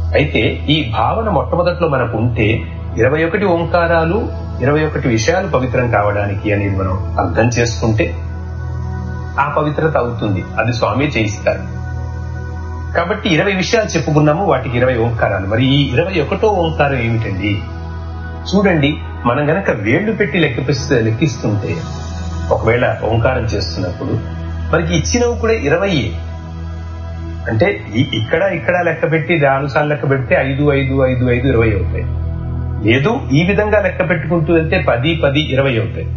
అయితే ఈ భావన మొట్టమొదట్లో మనకు ఉంటే ఇరవై ఒకటి ఓంకారాలు ఇరవై ఒకటి విషయాలు పవిత్రం కావడానికి అనేది మనం అర్థం చేసుకుంటే ఆ పవిత్రత అవుతుంది అది స్వామి చేయిస్తారు కాబట్టి ఇరవై విషయాలు చెప్పుకున్నాము వాటికి ఇరవై ఓంకారాలు మరి ఈ ఇరవై ఒకటో ఓంకారం ఏమిటండి చూడండి మనం గనక వేళ్లు పెట్టి లెక్కిపిస్తే లెక్కిస్తుంటే ఒకవేళ ఓంకారం చేస్తున్నప్పుడు మనకి ఇచ్చినవి కూడా ఇరవై అంటే ఇక్కడ ఇక్కడ లెక్క పెట్టి నాలుగు సార్లు లెక్క పెడితే ఐదు ఐదు ఐదు ఐదు ఇరవై అవుతాయి లేదు ఈ విధంగా లెక్క పెట్టుకుంటూ వెళ్తే పది పది ఇరవై అవుతాయి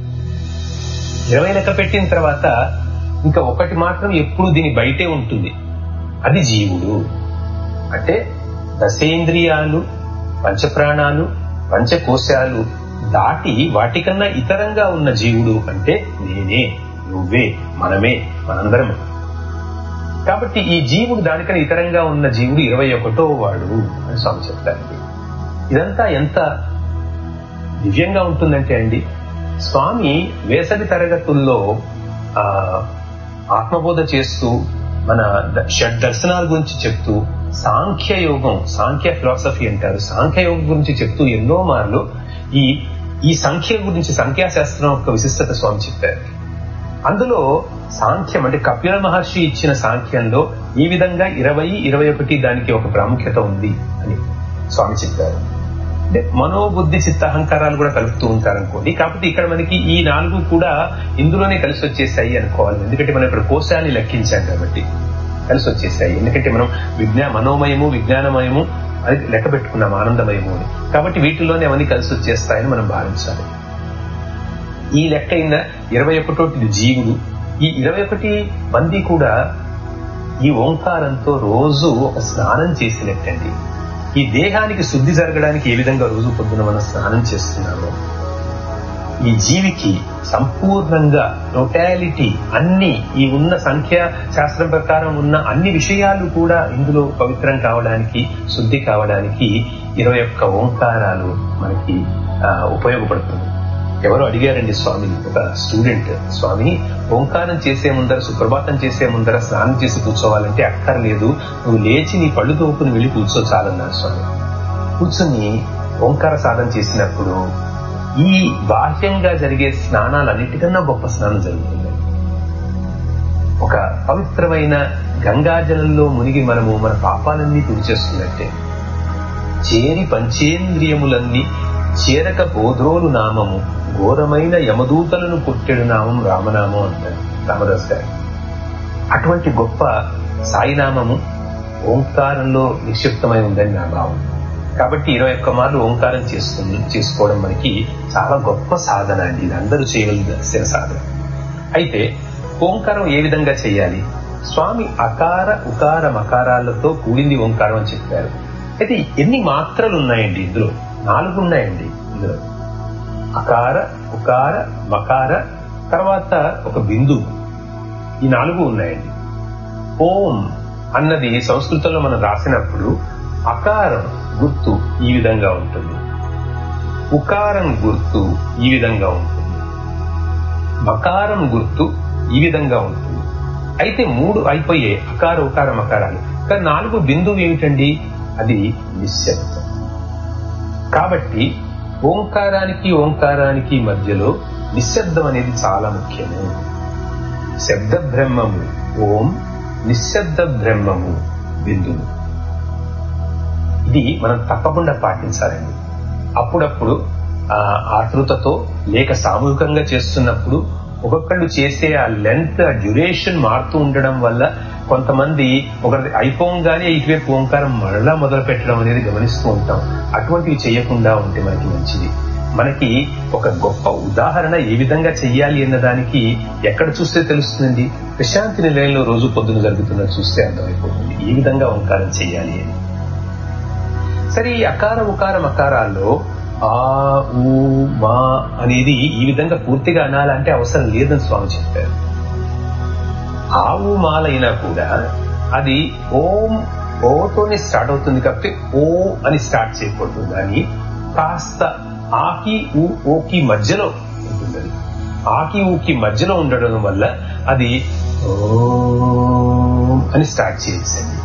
ఇరవై లెక్క పెట్టిన తర్వాత ఇంకా ఒకటి మాత్రం ఎప్పుడు దీని బయటే ఉంటుంది అది జీవుడు అంటే దశేంద్రియాలు పంచప్రాణాలు పంచకోశాలు దాటి వాటికన్నా ఇతరంగా ఉన్న జీవుడు అంటే నేనే నువ్వే మనమే మనందరమే కాబట్టి ఈ జీవుడు దానికన్నా ఇతరంగా ఉన్న జీవుడు ఇరవై ఒకటో వాడు అని స్వామి చెప్తారండి ఇదంతా ఎంత దివ్యంగా ఉంటుందంటే అండి స్వామి వేసవి తరగతుల్లో ఆ ఆత్మబోధ చేస్తూ మన షడ్ దర్శనాల గురించి చెప్తూ సాంఖ్య యోగం సాంఖ్య ఫిలాసఫీ అంటారు సాంఖ్య యోగం గురించి చెప్తూ ఎన్నో మార్లు ఈ ఈ సంఖ్య గురించి సంఖ్యాశాస్త్రం యొక్క విశిష్టత స్వామి చెప్పారు అందులో సాంఖ్యం అంటే కపిల మహర్షి ఇచ్చిన సాంఖ్యంలో ఈ విధంగా ఇరవై ఇరవై ఒకటి దానికి ఒక ప్రాముఖ్యత ఉంది అని స్వామి చెప్పారు అంటే మనోబుద్ధి చిత్త అహంకారాలు కూడా కలుపుతూ ఉంటారు అనుకోండి కాకపోతే ఇక్కడ మనకి ఈ నాలుగు కూడా ఇందులోనే కలిసి వచ్చేసాయి అనుకోవాలి ఎందుకంటే మనం ఇక్కడ కోశాన్ని లెక్కించాం కాబట్టి కలిసి వచ్చేసాయి ఎందుకంటే మనం విజ్ఞా మనోమయము విజ్ఞానమయము అది లెక్క పెట్టుకున్నాం ఆనందమయము అని కాబట్టి వీటిల్లోనే అవన్నీ కలిసి వచ్చేస్తాయని మనం భావించాలి ఈ లెక్క అయిన ఇరవై ఒకటోటి జీవుడు ఈ ఇరవై ఒకటి మంది కూడా ఈ ఓంకారంతో రోజు ఒక స్నానం చేసినట్టండి ఈ దేహానికి శుద్ధి జరగడానికి ఏ విధంగా రోజు పొద్దున మనం స్నానం చేస్తున్నామో ఈ జీవికి సంపూర్ణంగా టోటాలిటీ అన్ని ఈ ఉన్న సంఖ్య శాస్త్రం ప్రకారం ఉన్న అన్ని విషయాలు కూడా ఇందులో పవిత్రం కావడానికి శుద్ధి కావడానికి ఇరవై ఒక్క ఓంకారాలు మనకి ఉపయోగపడుతుంది ఎవరో అడిగారండి స్వామిని ఒక స్టూడెంట్ స్వామి ఓంకారం చేసే ముందర సుప్రభాతం చేసే ముందర స్నానం చేసి కూర్చోవాలంటే అక్కర్లేదు నువ్వు లేచి నీ పళ్ళు తోపుని వెళ్ళి కూర్చో చాలన్నారు స్వామి కూర్చొని ఓంకార సాధన చేసినప్పుడు ఈ బాహ్యంగా జరిగే స్నానాలన్నిటికన్నా గొప్ప స్నానం జరుగుతుంది ఒక పవిత్రమైన గంగాజలంలో మునిగి మనము మన పాపాలన్నీ తుడిచేస్తున్నట్టే చేరి పంచేంద్రియములన్నీ చేరక బోధోలు నామము ఘోరమైన యమదూతలను పుట్టెడు నామం రామనామం అంటారు రామదాస్ గారు అటువంటి గొప్ప సాయినామము ఓంకారంలో నిక్షిప్తమై ఉందని నా భావం కాబట్టి ఇరవై ఒక్క మార్లు ఓంకారం చేస్తుంది చేసుకోవడం మనకి చాలా గొప్ప సాధన అండి ఇది అందరూ చేయవలసిన సాధన అయితే ఓంకారం ఏ విధంగా చేయాలి స్వామి అకార ఉకార మకారాలతో కూడింది ఓంకారం అని చెప్పారు అయితే ఎన్ని మాత్రలు ఉన్నాయండి ఇందులో నాలుగు ఉన్నాయండి ఇందులో అకార ఉకార మకార తర్వాత ఒక బిందువు ఈ నాలుగు ఉన్నాయండి ఓం అన్నది సంస్కృతంలో మనం రాసినప్పుడు అకారం గుర్తు ఈ విధంగా ఉంటుంది ఉకారం గుర్తు ఈ విధంగా ఉంటుంది మకారం గుర్తు ఈ విధంగా ఉంటుంది అయితే మూడు అయిపోయాయి అకార ఉకార మకారాలు కానీ నాలుగు బిందువు ఏమిటండి అది నిశ్శబ్దం కాబట్టి ఓంకారానికి ఓంకారానికి మధ్యలో నిశ్శబ్దం అనేది చాలా ముఖ్యము శబ్ద బ్రహ్మము ఓం నిశ్శబ్ద బ్రహ్మము బిందువు ఇది మనం తప్పకుండా పాటించాలండి అప్పుడప్పుడు ఆతృతతో లేక సామూహికంగా చేస్తున్నప్పుడు ఒక్కొక్కళ్ళు చేసే ఆ లెంత్ ఆ డ్యూరేషన్ మారుతూ ఉండడం వల్ల కొంతమంది ఒకరి అయిపోగానే ఇటువైపు ఓంకారం మరలా మొదలు పెట్టడం అనేది గమనిస్తూ ఉంటాం అటువంటివి చేయకుండా ఉంటే మనకి మంచిది మనకి ఒక గొప్ప ఉదాహరణ ఏ విధంగా చెయ్యాలి అన్న దానికి ఎక్కడ చూస్తే తెలుస్తుందండి ప్రశాంతి నిలయంలో రోజు పొద్దున జరుగుతున్నది చూస్తే అర్థమైపోతుంది ఏ విధంగా ఓంకారం చెయ్యాలి అని సరే ఈ అకార ఉకారం అకారాల్లో ఆ ఊ మా అనేది ఈ విధంగా పూర్తిగా అనాలంటే అవసరం లేదని స్వామి చెప్పారు ఆవు మాలైనా కూడా అది ఓం ఓతోనే స్టార్ట్ అవుతుంది కాబట్టి ఓ అని స్టార్ట్ చేయకూడదు కానీ కాస్త ఆకి ఊ ఓకి మధ్యలో ఉంటుంది అది ఆకి ఊకి మధ్యలో ఉండడం వల్ల అది ఓ అని స్టార్ట్ చేసేది